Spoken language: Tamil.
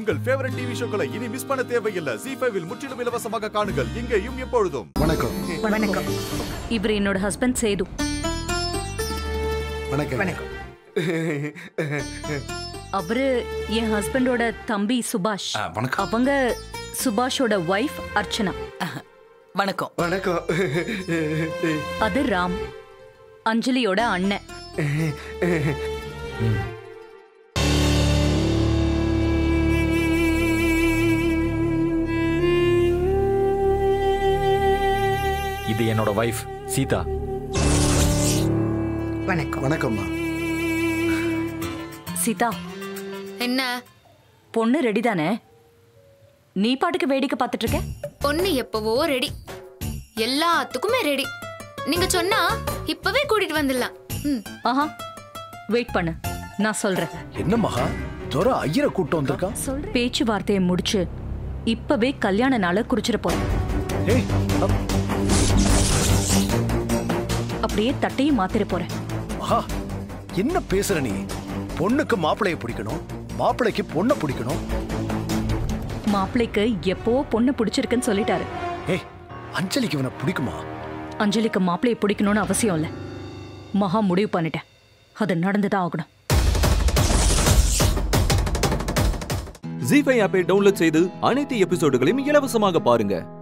உங்கள் ஃபேவரட் டிவி ஷோக்களை இனி மிஸ் பண்ண தேவையில்லை ஜி ஃபைவில் முற்றிலும் இலவசமாக காணுங்கள் இங்கேயும் எப்பொழுதும் வணக்கம் வணக்கம் இவர் என்னோட ஹஸ்பண்ட் சேது வணக்கம் வணக்கம் அவரு என் ஹஸ்பண்டோட தம்பி சுபாஷ் ஆ, வணக்கம் அவங்க சுபாஷோட ஒய்ஃப் அர்ச்சனா வணக்கம் வணக்கம் அது ராம் அஞ்சலியோட அண்ணன் இது என்னோட வைஃப் சீதா வணக்கம் வணக்கம்மா சீதா என்ன பொண்ணு ரெடி தானே நீ பாட்டுக்கு வேடிக்கை பார்த்துட்டு இருக்க பொண்ணு எப்பவோ ரெடி எல்லாத்துக்குமே ரெடி நீங்க சொன்னா இப்பவே கூட்டிட்டு வந்துடலாம் ம் ஆஹா வெயிட் பண்ணு நான் சொல்றேன் என்ன மகா துர ஐயரை கூட்டம் வந்திருக்கான் சொல்றேன் பேச்சுவார்த்தையை முடிச்சு இப்பவே கல்யாண நாளை குறிச்சிட போறேன் ஏய் அப், அப்படியே தட்டையும் மாத்திர போறேன் மகா என்ன பேசுற நீ பொண்ணுக்கு மாப்பிளைய பிடிக்கணும் மாப்பிளைக்கு பொண்ணை பிடிக்கணும் மாப்பிள்ளைக்கு எப்போ பொண்ணு பிடிச்சிருக்குன்னு சொல்லிட்டாரு ஏய் அஞ்சலிக்கு இவனை பிடிக்குமா அஞ்சலிக்கு மாப்பிள்ளையை பிடிக்கணும்னு அவசியம் இல்லை மகா முடிவு பண்ணிட்டேன் அது நடந்துதான் ஆகணும் ஜி ஃபைவ் ஆப்பை டவுன்லோட் செய்து அனைத்து எபிசோடுகளையும் இலவசமாக பாருங்க